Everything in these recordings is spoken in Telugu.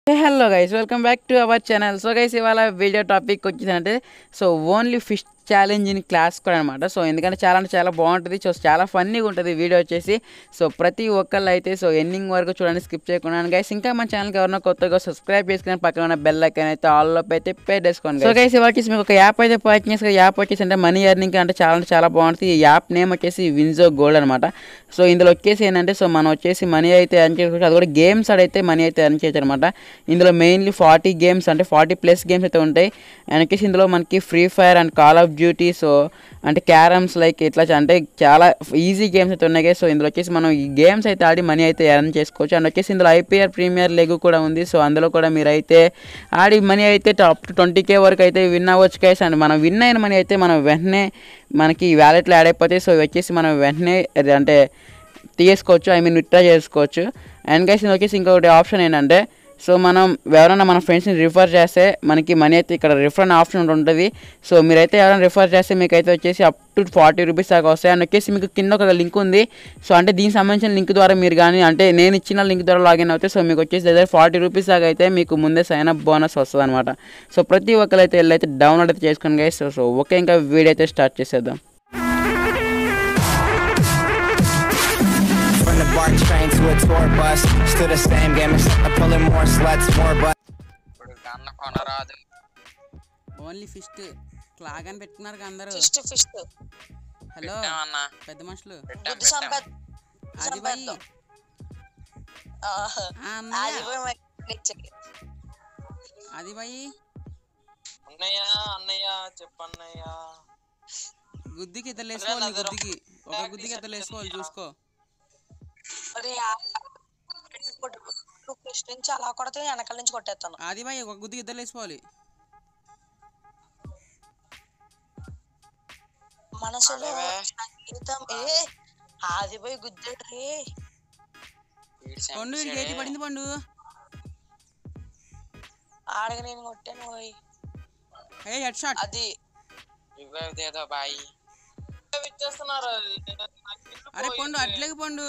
Hello guys welcome back to our channel so guys ఇవాళ వీడియో టాపిక్ వచ్చిందంటే so only fist challenge in class కూడా అనమాట సో ఎందుకంటే చాలా అంటే చాలా బాగుంటుంది సో చాలా ఫన్నీగా ఉంటుంది వీడియో వచ్చేసి సో ప్రతి ఒక్కళ్ళు అయితే సో ఎండింగ్ వరకు చూడండి స్కిప్ చేయకుండా గైస్ ఇంకా మన ఛానల్కి ఎవరైనా కొత్తగా సబ్స్క్రైబ్ చేసుకుని పక్కన ఉన్న బెల్ ఐకాన్ అయితే ఆల్లో అయితే పే చేసుకోండి సో గైస్ ఇవాళ వచ్చేసి మీకు ఒక యాప్ అయితే పర్చేస్ చేసి యాప్ వచ్చేసి అంటే మనీ ఎర్నింగ్ అంటే చాలా అంటే చాలా బాగుంటుంది ఈ యాప్ నేమ్ వచ్చేసి విన్జో గోల్డ్ అనమాట సో ఇందులో వచ్చేసి ఏంటంటే సో మనం వచ్చేసి మనీ అయితే ఎర్న్ చేసుకోవచ్చు అది కూడా గేమ్స్ ఆడైతే మనీ అయితే ఎర్న్ చేయొచ్చు అనమాట ఇందులో మెయిన్లీ ఫార్టీ గేమ్స్ అంటే ఫార్టీ ప్లస్ గేమ్స్ అయితే ఉంటాయి అండ్ వచ్చేసి ఇందులో మనకి Free Fire and Call of Duty so అంటే క్యారమ్స్ లైక్ ఇట్లా చ- అంటే చాలా ఈజీ గేమ్స్ అయితే ఉన్నాయి సో ఇందులో వచ్చేసి మనం ఈ గేమ్స్ అయితే ఆడి మనీ అయితే ఎర్న్ చేసుకోవచ్చు అండ్ వచ్చేసి ఇందులో ఐపీఆర్ ప్రీమియర్ లీగ్ కూడా ఉంది సో అందులో కూడా మీరు అయితే ఆడి మనీ అయితే టాప్ టు ట్వంటీ కే వరకు అయితే విన్ అవ్వచ్చు కైస్ అండ్ మనం విన్ అయిన మనీ అయితే మనం వెంటనే మనకి వ్యాలెట్లో యాడ్ అయిపోతాయి సో ఇవి వచ్చేసి మనం వెంటనే అది అంటే తీసుకోవచ్చు ఐ మీన్ విత్డ్రా చేసుకోవచ్చు అండ్ గైస్ ఇది వచ్చేసి ఇంకొకటి ఆప్షన్ ఏంటంటే సో మనం ఎవరైనా మన ఫ్రెండ్స్ని రిఫర్ చేస్తే మనకి మనీ అయితే ఇక్కడ రిఫర్ అనే ఆప్షన్ ఉంటుంది సో మీరైతే ఎవరైనా రిఫర్ చేస్తే మీకు అయితే వచ్చేసి అప్ టు ఫార్టీ రూపీస్ దాకా వస్తాయి అండ్ వచ్చేసి మీకు కింద ఒక లింక్ ఉంది సో అంటే దీనికి సంబంధించిన లింక్ ద్వారా మీరు కానీ అంటే నేను ఇచ్చిన లింక్ ద్వారా లాగిన్ అవుతే సో మీకు వచ్చేసి దగ్గర ఫార్టీ రూపీస్ దాకా అయితే మీకు ముందే సైన్ అప్ బోనస్ వస్తుంది అనమాట సో ప్రతి ఒక్కరు అయితే వెళ్ళి అయితే డౌన్లోడ్ అయితే చేసుకోండి గైస్ సో సో ఓకే ఇంకా వీడియో అయితే స్టార్ట్ చేసేద్దాం From the BART train to a tour bus, still the same game. Except I'm pulling more sluts, more butts. ఇప్పుడు గన్న కొనరాదు ఓన్లీ ఫిస్ట్ క్లాగని పెట్టుకున్నారు కదా అందరూ ఫిస్ట్ ఫిస్ట్ హలో పెట్టామన్నా పెద్ద మనుషులు పెట్టాం బుద్ధి పెట్టాం సంపత్ అది పోయి సంపేద్దాం ఆ అన్నయ్య, అది పోయి మనకి ఇచ్చేయి. అది పోయి అన్నయ్య అన్నయ్య చెప్పన్నయ్య గుద్దికి ఇద్దరు వేసుకోవాలి నీ గుద్దికి ఒక గుద్దికి ఇద్దరు వేసుకోవాలి చూసుకో మరి ఆ- కొట్టు- నువ్వు ఫిస్ట్ నుంచి అలా కొడితే వెనకాల నుంచి కొట్టేస్తాను అది పోయి ఒక గుద్దికి ఇద్దరు వేసుకోవాలి మనసులో అదేవే. సంగీతం ఏ ఆది పోయి గుద్దాడు రే వీడు పండు వీడికి ఏటి చంపేశాడే. పడింది పండు ఆడగ నేను కొట్టాను పోయి ఏ హెడ్ షాట్ అది ఇవ్వేదేదో బాయ్ ఇచ్చేస్తున్నారు అరే పండు అట్లేకి పండు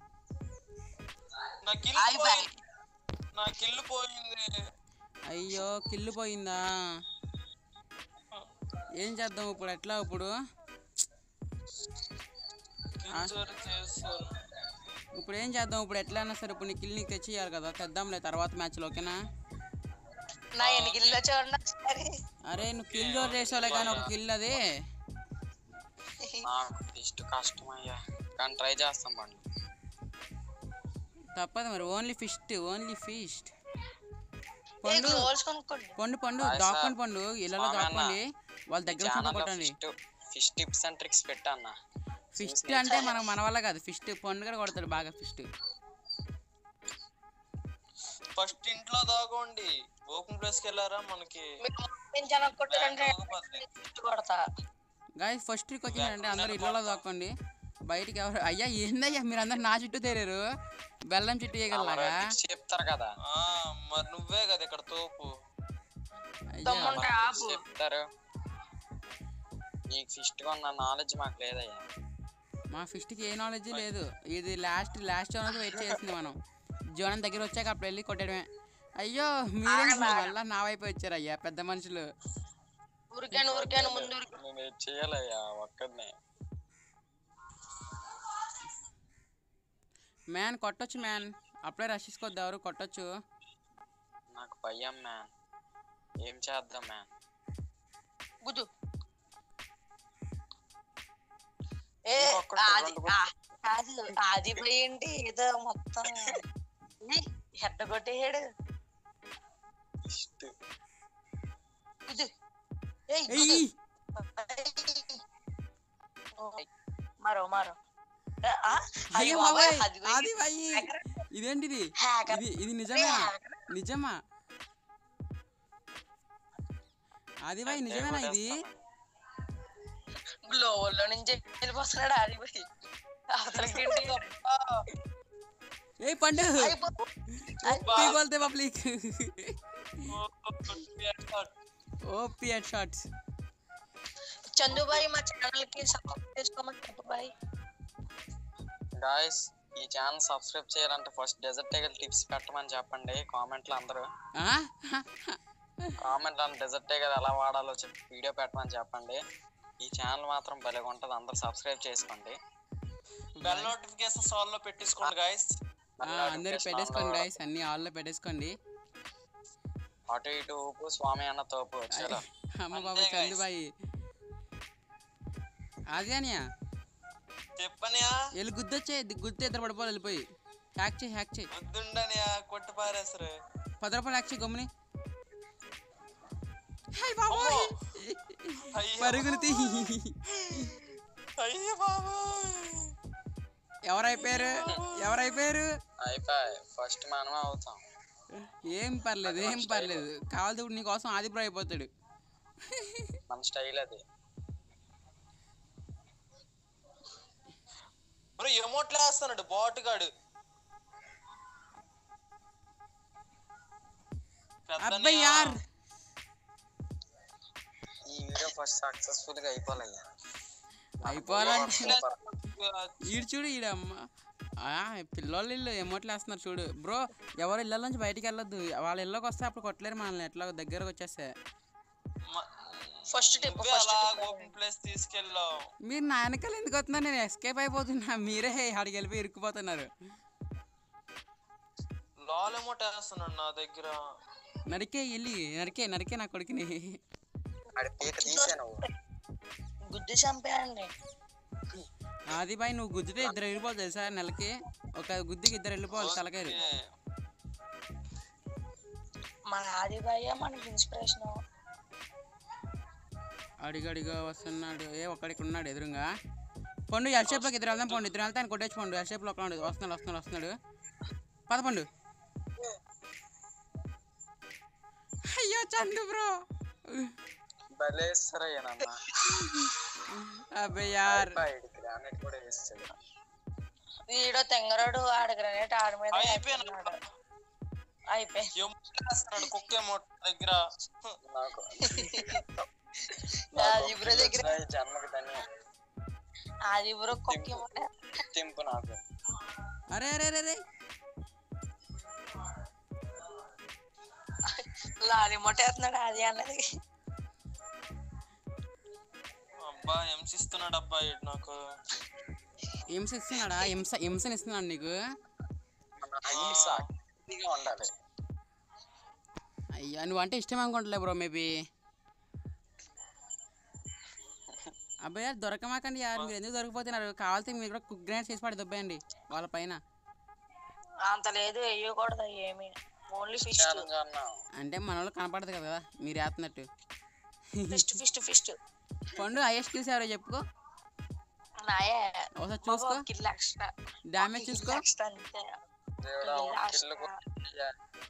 నా కిల్లు హాయ్ బాయ్ పోయింది నా కిల్లు పోయింది అయ్యో కిల్లు పోయిందా ఏం చేద్దాం ఇప్పుడు ఎట్లా ఇప్పుడు కిల్ చోరీ చేస్తారు ఇప్పుడు ఏం చేద్దాం ఇప్పుడు ఎట్లా అయినా సరే ఇప్పుడు నీ కిల్ నీకు తెచ్చియాలి కదా తెద్దాంలే తర్వాత మ్యాచ్లో ఓకేనా నా ఎన్నికల్లో చూడండి ఒకసారి అరే నువ్వు కిల్ జోర్ చేసావులే కానీ ఒక కిల్ అది నాకు ఇష్ట కష్టం అయ్యా కానీ ట్రై చేస్తాం పండు తప్పదు మరి ఓన్లీ ఫిస్ట్ ఓన్లీ ఫిస్ట్ ఏ పండు గ్లోవ్స్ కొనుక్కోండి పండు పండు హాయ్ దాక్కోండి సార్. పండు ఇళ్ళలో స్వామి అన్న. దాక్కోండి వాళ్ళ దగ్గర వచ్చినప్పుడు ఛానల్లో కొట్టండి fist fist tips and tricks పెట్టన్నా ఫిస్ట్ అంటే మనం మన వల్ల కాదు ఫిస్ట్ పండు కూడా కొడతాడు బాగా ఫిస్ట్ ఫస్ట్ ఇంట్లో దాగోండి ఓపెన్ ప్లేస్ కి వెళ్ళారా మనకి మీరు నేను జనం కొట్టారంటే ఊగిపోద్ది. ఫిస్ట్ కొడతా గాయ ఫస్ట్ ట్రిక్ వచ్చిందంటే అందరూ ఇళ్ళలో దాక్కోండి బయటికి ఎవరు అయ్యా ఏందయ్యా మీరు అందరు నా చుట్టూ తేరారు బెల్లం చుట్టూ వేయగలలాగా ట్రిక్స్ చెప్తారు కదా ఆ, మరి నువ్వే కదా ఇక్కడ తోపు అయ్యా దమ్ముంటే ఆపు చెప్తారు నీకు ఫిస్ట్ కొన్న నాలెడ్జ్ మాకు లేదయ్యా మా ఫిస్ట్కి ఏ నాలెడ్జ్ లేదు ఇది లాస్ట్ లాస్ట్ వరకు వెయిట్ చేసింది మనం జోనం దగ్గర వచ్చాక అప్పుడు వెళ్ళి కొట్టడమే అయ్యో మీరే మళ్ళీ నా వైపు వచ్చారు అయ్యా పెద్ద మనుషులు ఊరికాను ఊరికాను ముందు ఊరికాను. నేను ఏం చేయాలయ్యా ఒక్కడనే మ్యాన్ కొట్టొచ్చు మ్యాన్ అప్పుడే రష్ తీసుకోవద్దు ఎవరు కొట్టొచ్చు నాకు భయం మ్యాన్ ఏం చేద్దాం మ్యాన్ గుద్దు ఏ ఇంకొకటి ఆది రెండు ఆ, కాదు ఆది పోయింది ఏదో మొత్తం హెడ్ కొట్టేయాడు ఫిస్ట్ గుద్దు ఏయ్ గుద్దు ఎయ్యి ఓయ్, మరో మరో ఏ, ఆ, అయ్యో అయ్యో బాబాయ్ బాబాయ్, అది పోయి- అది పోయి ఇదేంటిది హ్యాకర్. ఇది ఇది నిజమా నిజమా అది పోయి నిజమేనా ఇది గ్లోవల్లో నుంచి వెళ్ళిపోతున్నాడు ఆది పోయి అవతలకి ఏ పండు అయిపో పీగోల్తే public O P head shots Chandubhai మా ఛానల్ కి సబ్స్క్రైబ్ చేసుకోమని చెప్పు బాయ్ గాయస్ ఈ ఛానల్ సబ్స్క్రైబ్ చేయాలంటే ఫస్ట్ డెజర్ట్ టైగర్ టిప్స్ పెట్టమని చెప్పండి కామెంట్ లో అందరూ ఆ? కామెంట్ లో డెజర్ట్ టైగర్ ఎలా వాడాలో చెప్పి వీడియో పెట్టమని చెప్పండి ఈ ఛానల్ మాత్రం భలేగా ఉంటుంది అందరూ సబ్స్క్రైబ్ చేసుకోండి బెల్ నోటిఫికేషన్స్ ఆల్ లో పెట్టించుకోండి గాయస్ ఆ, అందరూ పెట్టేసుకోండి గాయస్ అన్ని ఆల్లో పెట్టేసుకోండి అటు ఇటు ఊపు స్వామి అన్న తోపు వచ్చేలా అమ్మ బాబు అంతే guys. చందుబాయి అదే అనియా చెప్పనియా వెళ్ళి గుద్దొచ్చే గుద్దు ఇద్దరు పడిపోవాలి వెళ్ళిపోయి హ్యాక్ చేయి హ్యాక్ చేయి వద్దుండనియా కొట్టి పారేసరు పది రూపాయలు హ్యాక్ చేయి గమ్ముని హాయ్ బాబోయ్ అమ్మో. అయ్యో పరుగులు తీ అయ్యో బాబు ఎవరైపోయారు ఎవరైపోయారు అయిపోయి ఫస్ట్ మనమే అవుతాం ఏం పర్లేదు ఏం పర్లేదు కావాలి నీ కోసం ఆదిపురం అయిపోతాడు మన స్టైల్ అది బ్రో ఎమోట్లు వేస్తున్నాడు బాట్ గాడు అబ్బాయి యార్ ఈ వీడియో ఫస్ట్ సక్సెస్ఫుల్ గా అయిపోవాలయ్యా అయిపోవాలంటే ఈడు చూడు ఈడ అమ్మ ఆ, పిల్లోళ్ళు ఇల్లు ఎమోట్లు వేస్తున్నారు చూడు బ్రో ఎవరు ఇళ్ళ నుంచి బయటికి వెళ్ళొద్దు వాళ్ళ ఇళ్ళకి వస్తే అప్పుడు కొట్టలేరు మనల్ని ఎట్లా దగ్గరకు వచ్చేస్తే ఫస్ట్ టిప్ నువ్వే ఫస్ట్ అలా టిప్ ఓపెన్ ప్లేస్ తీసుకెళ్ళావు మీరు నా వెనకాల ఎందుకు వస్తున్నారు నేను ఎస్కేప్ అయిపోతున్నా మీరే ఆడికి వెళ్ళిపోయి ఇరుక్కుపోతున్నారు లాల్ ఎమోట్ వేస్తున్నాడు నా దగ్గర నరికే వెళ్ళి నరికే నరికే నా కొడుకుని ఆడి పీక తీసే నువ్వు గుద్ది చంపేయండి ఆది బాయ్ నువ్వు గుద్దితే ఇద్దరు వెళ్ళిపోవాలి తెలుసా నెలకి ఒక గుద్దికి ఇద్దరు వెళ్ళిపోవాలి తలకాయలు ఏ, మన ఆదిబాయ్య మనకి ఇన్స్పిరేషన్ అడిగడిగా వస్తున్నాడు ఏ ఒక్కడికి ఉన్నాడు ఎదురుగా పండు ఎల్ షేప్లోకి ఇద్దరు వెళ్దాం పండు ఇద్దరు వెళ్తే ఆయన కొట్టేసి పండు ఎల్ షేప్లో ఒక వస్తున్నాడు వస్తున్నాడు వస్తున్నాడు పదపండు అయ్యో చందు బ్రో భలే ఇస్తారయ్యా నాన్న అబ్బే యార్ గ్రానైట్ కూడా వేస్తాడు వీడో తెంగరోడు ఆడ గ్రనేట్ ఆడ మీద అయిపోయాను. వేస్తున్నాడు. అయిపోయింది ఎమోట్ వేస్తున్నాడు కుక్క ఎమోట్ దగ్గర నాకు ఆది బ్రో దగ్గర ఈ జన్మకి ధన్యం ఆది బ్రో కుక్క తింపు నాకు అరే అరే అరే అరే లారీ మొట్టేస్తున్నాడు ఆది అన్నది అబ్బా హింసిస్తున్నాడు అబ్బా ఈడు నాకు హింస ఇస్తున్నాడా హింస హింసని ఇస్తున్నాడు నీకు అహింస ఇదిగా ఉండాలి అయ్యా నువ్వు అంటే ఇష్టం అనుకుంటలే బ్రో మేబీ అబ్బాయి యార్ దొరకమాకండి యార్ మీరు ఎందుకు దొరికిపోతున్నారు కావాలితే మీరు కూడా కుక్ గ్రైండ్ చేసి పడి దొబ్బేయండి వాళ్ళ పైన అంత లేదు వేయకూడదు ఏమి ఓన్లీ ఫిష్ ఛాలెంజ్ అన్నా అంటే మన వాళ్ళు కనపడదు కదా మీరు వేస్తున్నట్టు fist fist fist Pandu highest చూసి ఎవరో చెప్పుకో నాయే ఒకసారి చూసుకో కిల్ ఎక్స్ట్రా డ్యామేజ్ చూసుకో ఎక్స్ట్రా అంతే దేవుడా కిల్ కిల్లు ఎక్స్ట్రా.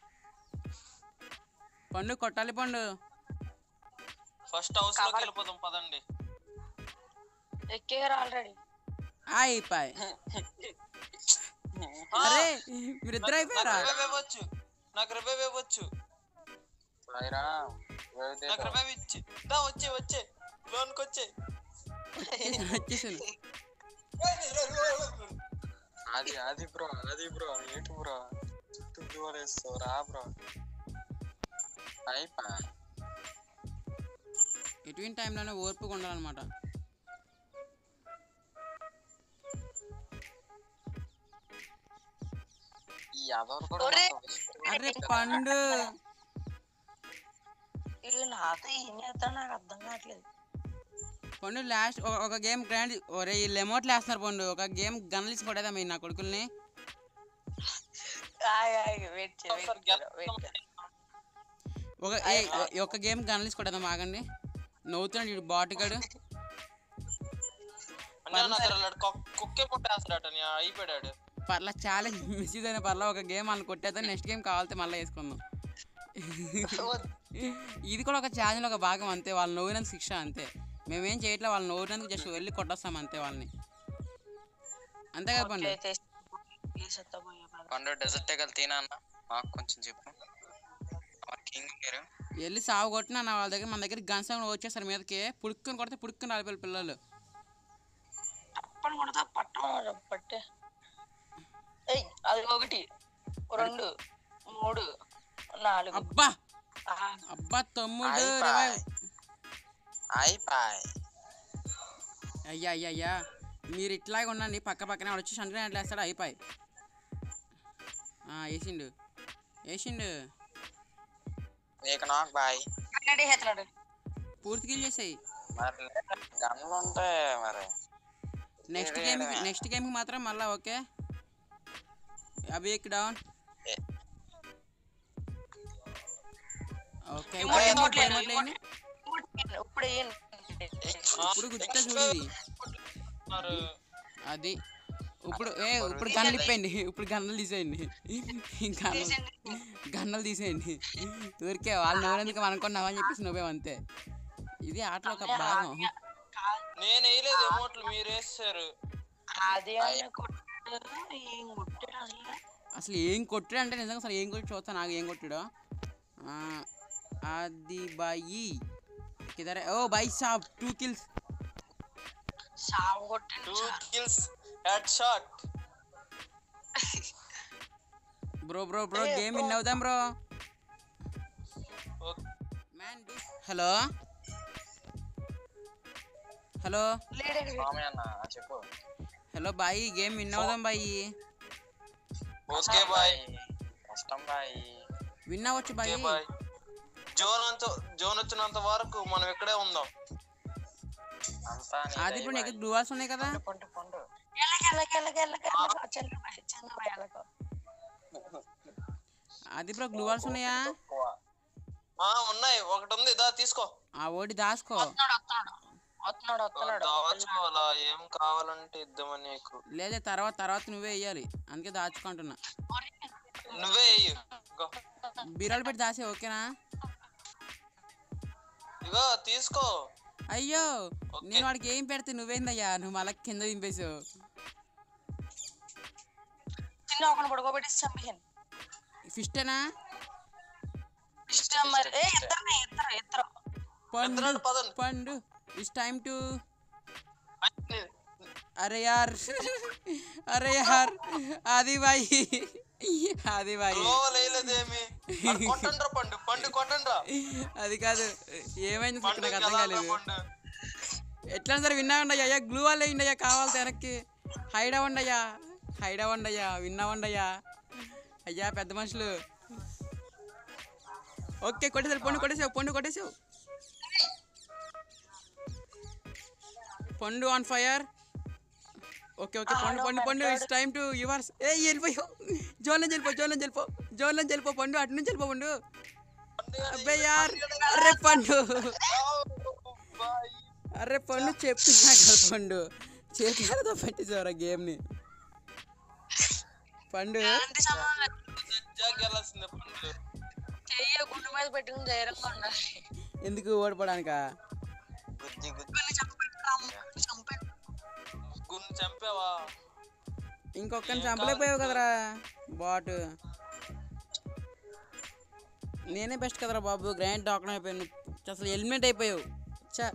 పండు కొట్టాలి పండు ఫస్ట్ హౌస్ లోకి వెళ్ళిపోదాం పదండి ఎక్కేగారు ఆల్రెడీ అయిపోయి అరే మీరిద్దరు అయిపోయారా నాకు రివైవ్ ఇవ్వచ్చు నాకు రివైవ్ ఇవ్వచ్చు సాయిరా నాకు రివైవ్ ఇచ్చి దా వచ్చే వచ్చే లోన్కి వచ్చే వచ్చేసాను అది అది బ్రో అది బ్రో ఏంటి బ్రో తుది వరేస్తావు రా బ్రో అయిపా ఎటువంటి టైంలోనే ఓర్పుగా ఉండాలన్నమాట ఈ యాదవ్ కూడా ఒరే. నాతో whisper అరే పండు ఇది నాతో ఏం చేస్తాడు నాకు అర్థం కావట్లేదు పండు లాస్ట్ ఒక గేమ్ గ్రాండ్ ఒరే ఈ లెమోట్లు వేస్తున్నారు పండు ఒక గేమ్ గన్లీసి కొట్టేదా మీరు నా కొడుకుల్ని వెయిట్ ఒకసారి గెలుస్తాం. వెయిట్ ఒక ఏ ఈ ఒక గేమ్ గన్లీసి కొట్టేద్దాం ఆగండి నవ్వుతున్నాడు ఇడు బాటుగాడు అంటే నా దగ్గర అలాంటి కుక్- కుక్కే పుట్టేస్తాడట నీ అయిపోయాడు పర్లా ఛాలెంజ్ మిస్ అయిన పర్లా ఒక గేమ్ వాళ్ళని కొట్టేద్దాం నెక్స్ట్ గేమ్ కావాలితే మళ్ళీ వేసుకుందాం ఇది కూడా ఒక ఛాలెంజ్ ఒక భాగం అంతే వాళ్ళు నవ్వినందుకు శిక్ష అంతే మేమేం చేయట్లే వాళ్ళు నవ్వినందుకు జస్ట్ వెళ్ళి కొట్టొస్తాం అంతే వాళ్ళని అంతే కదా పండు పండు డెజర్ట్ ఎగలు తినా అన్న మాకు కొంచెం చెప్పు కింగ్ మీరు వెళ్ళి సాగు కొట్టినా నా వాళ్ళ దగ్గర మన దగ్గర గన్స్ వచ్చేసారు మీదకి పుడుక్కుని కొడితే పుడుక్కుని రాలిపోయారు పిల్లలు పట్టం కొడతా పట్టం పట్టే అది ఒకటి రెండు మూడు నాలుగు అబ్బా ఆ, అబ్బా తమ్ముడు అయిపాయ్ రివైవ్ అయిపాయ్ అయ్యా అయ్యా అయ్యా మీరు ఇట్లాగే ఉండండి పక్క పక్కనే వాడు వచ్చి సంక్రాంతి అట్లా వేస్తాడు అయిపోయి వేసిండు వేసిండు నీకు నాకు బాయ్ అక్కడే హెత్తనాడు పూర్తి కిల్ చేసాయి మరి గన్లు ఉంటే మరి నెక్స్ట్ ఇదే గేమ్ ఇదే. నెక్స్ట్ గేమ్కి మాత్రం మళ్ళా ఓకే అభిక్ డౌన్ ఏ. ఓకే ఇంకోటి, ఇప్పుడు ఇంకోటి ఏం లేదు, మాట్లాడింది? ఇప్పుడు ఏం ఇప్పుడు గుర్తా చూడు ఇది. మరి అది ఇప్పుడు ఏ ఇప్పుడు గన్నులు ఇప్పండి ఇప్పుడు గన్నులు తీసేయండి గన్నులు గన్నులు తీసేయండి ఊరికే వాళ్ళు నవ్వేందుకు అనుకున్నామని చెప్పేసి నువ్వే అంతే ఇది ఆటలో ఒక భాగం నేను వేయలేదు ఎమోట్లు మీరు వేస్తారు అదే ఆయన కొట్టాడు ఏం కొట్టాడు అసలు అసలు ఏం కొట్టాడు అంటే నిజంగా అసలు ఏం కొట్టి చూస్తా నాకు ఏం కొట్టాడో ఆ, అది బాయి కిదరే ఓ బాయ్ సాబ్ టూ కిల్స్ సాగు కొట్టాడు two kills head shot bro bro bro game win అవుదాం బ్రో హలో హలో లేడే స్వామి అన్న చెప్పు హలో బాయ్ గేమ్ విన్ అవుదాం బాయ్ ఓకే బాయ్ కష్టం బాయ్ విన్ అవ్వచ్చు బాయ్ ఓకే బాయ్ జోన్ అంత జోన్ వచ్చినంత వరకు మనం ఇక్కడే ఉందాం అంతా అది ఇప్పుడు నీకు గ్లూవాల్స్ ఉన్నాయి కదా పండు పండు ఎల్లకెల్లకెల్లకెల్లకెల్ల చిన్నబాయ్ చిన్నబాయ్ ఎల్లకో అది బ్రో గ్లూవాల్స్ ఉన్నాయా ఎక్కువ ఆ ఉన్నాయి ఒకటి ఉంది దా తీసుకో ఆ ఓడి దాసుకో వస్తున్నాడు వస్తున్నాడు వస్తున్నాడు వస్తున్నాడు దాచుకోవాలా ఏం కావాలంటే ఇద్దామని నీకు లేదా తర్వాత తర్వాత నువ్వే వేయాలి అందుకే దాచుకుంటున్నా నువ్వే వెయ్యి ఇగో. బీరాలు పెట్టి దాసే ఓకేనా ఇగో తీసుకో అయ్యో ఓకే. నేను వాడికి ఏం పెడితే నువ్వేందయ్యా నువ్వు మళ్ళీ కింద దింపేసావు చిన్న ఒకటి పడుకోబెట్టి చంపేసాను ఫిస్టేనా ఇష్టం మరి ఏ ఇద్దరు ఇద్దరు ఇద్దరు పండు పెద్దరాడు పదండి. పండు ఇట్స్ టైమ్ టు అరే యార్ అరే యార్ అది బాయ్ అది బాయ్ గ్లోవల్ వేయలేదేమి అటు కొట్టండ్రా పండు పండు కొట్టండ్రా అది కాదు ఏమైంది అసలు పండు నాకు అర్థం గెలాలా కాలేదు పండు ఎట్లా సరే విన్నావండి అయ్యా గ్లూ వల్ల వేయండి అయ్యా కావాలి వెనక్కి హైడ్ అవ్వండి అయ్యా హైడ్ అవ్వండి అయ్యా విన్నావండి అయ్యా అయ్యా పెద్ద మనుషులు ఓకే కొట్టేసారు పండు కొట్టేసావు పండు కొట్టేసావు పండు on fire okay okay Pandu Pandu Pandu it's time to yours ఏ వెళ్ళిపోయావు జోన్లో వెళ్ళిపో జోన్లో వెళ్ళిపో జోన్లో వెళ్ళిపో పండు అటు నుంచి వెళ్ళిపో పండు అబ్బే యార్ అరే పండు అరే పండు చెప్తున్నా కదా పండు చేతితో పెట్టేసారా గేమ్ని పండు ఎలాంటి సంబంధం లేదు. దజ్జాకి వెళ్ళాల్సిందే పండు చెయ్యి గుండు మీద పెట్టుకుని ధైర్యంగా ఉండాలి ఎందుకు ఓడిపోవడానికా గుద్ది గుద్ది వీళ్ళని చంపండి రాము, చంపండి గున్ను చంపావా ఇంకొకరిని చంపలేకపోయావు కదరా బాట్ నేనే బెస్ట్ కదరా బాబు గ్రాండ్ డాక్టర్ అయిపోయాను అసలు ఎలిమినేట్ అయిపోయావు చా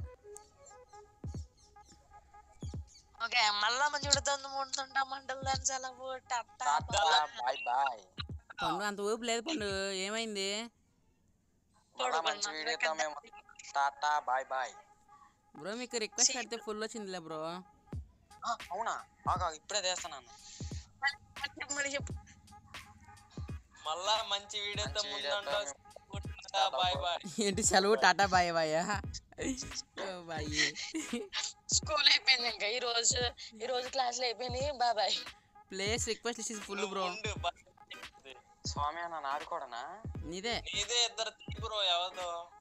ఓకే మళ్ళా మంచి విడుతుంది ముందుంటా మంటలు దాని సెలవు టట్టా బాయ్ బాయ్ పండు అంత ఊపు లేదు పండు ఏమైంది మళ్ళా మంచి వీడియోతో మేము టాటా బాయ్ బాయ్ బ్రో మీకు రిక్వెస్ట్ పెడితే ఫుల్ వచ్చిందిలే బ్రో అవునా ఆగా ఇప్పుడే చేస్తున్నాను మరి చెప్పు మళ్ళా మంచి వీడియోతో మంచి వీడియోతో ముందంటా బాయ్ బాయ్ ఏంటి సెలవు టాటా బాయ్ బాయ్ బాయ్ స్కూల్ అయిపోయింది ఇంకా ఈ రోజు ఈ రోజు క్లాసులు అయిపోయింది బాబాయ్ place request is full bro ఉండు, bye. స్వామి అన్న నాది కూడానా నీదే నీదే ఇద్దరు బ్రో ఎవరిదో